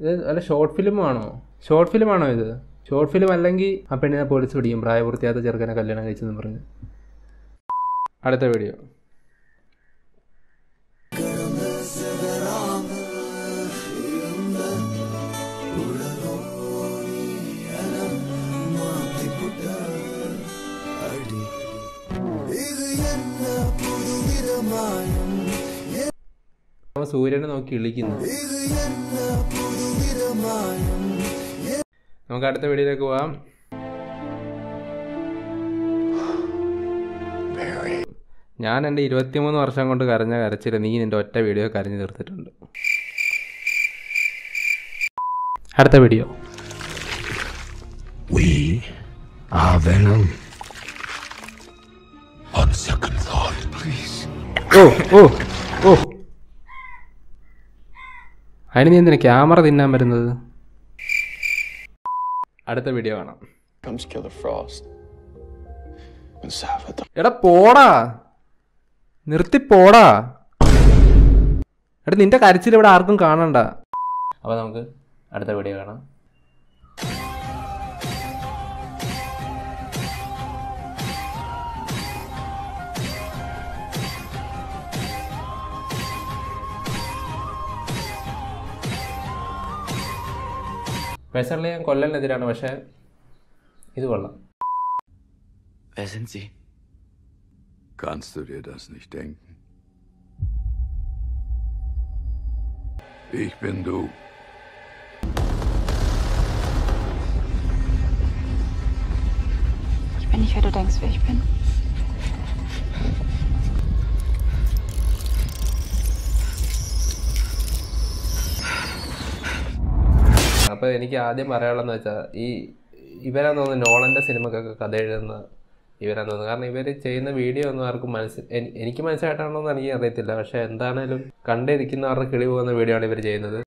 ഇത് അല്ല short film ആണോ ഷോർട്ട് ഫിലിം ആണോ ഇത് ഷോർട്ട് ഫിലിം അല്ലെങ്കിൽ ആ പെണ്ണിനെ പോലീസ് പിടിക്കും പ്രായപൂർത്തിയാത്ത ചെറുക്കനെ കല്യാണം കഴിച്ചെന്ന് പറഞ്ഞ് അടുത്ത വീഡിയോ അവൻ സൂര്യനെ നോക്കി ഇളിക്കുന്നു നമുക്ക് അടുത്ത വീഡിയോയിലേക്ക് പോവാം ഞാൻ എൻ്റെ ഇരുപത്തിമൂന്ന് വർഷം കൊണ്ട് കരഞ്ഞ കരച്ചിൽ നീ നിൻ്റെ ഒറ്റ വീഡിയോ കരഞ്ഞു തീർത്തിട്ടുണ്ട് അടുത്ത video We are Venom. On second thought, please. ഓ ഓ ഓ അതിന് നീ എന്തിനാ ക്യാമറ തിന്നാൻ വരുന്നത് അടുത്ത വീഡിയോ കാണാം comes Killer Frost. And Salvador. എടാ പോടാ നിർത്തി പോടാ എടാ നിന്റെ കരച്ചിൽ ഇവിടെ ആർക്കും കാണണ്ട അപ്പോൾ നമുക്ക് അടുത്ത വീഡിയോ കാണാം പേഴ്സണലി ഞാൻ കൊല്ലലിനെതിരാണ് പക്ഷേ ഇത് കൊള്ളാം Wer sind Sie? Kannst du dir das nicht denken? Ich bin du. Ich bin nicht, wer du denkst, wer ich bin. അപ്പോൾ എനിക്ക് ആദ്യം പറയാനുള്ളതെന്ന് വെച്ചാൽ ഈ ഇവരാന്ന് തോന്നുന്നു നോളൻ്റെ സിനിമക്കൊക്കെ കഥ എഴുതുന്ന ഇവരാന്ന് തോന്നുന്നു കാരണം ഇവർ ചെയ്യുന്ന വീഡിയോ ഒന്നും ആർക്കും മനസ്സിൽ എനിക്ക് മനസ്സിലായിട്ടാണോ എന്ന് എനിക്ക് അറിയത്തില്ല പക്ഷേ എന്താണേലും കണ്ടിരിക്കുന്നവരുടെ കിളി പോകുന്ന വീഡിയോ ആണ് ഇവർ ചെയ്യുന്നത്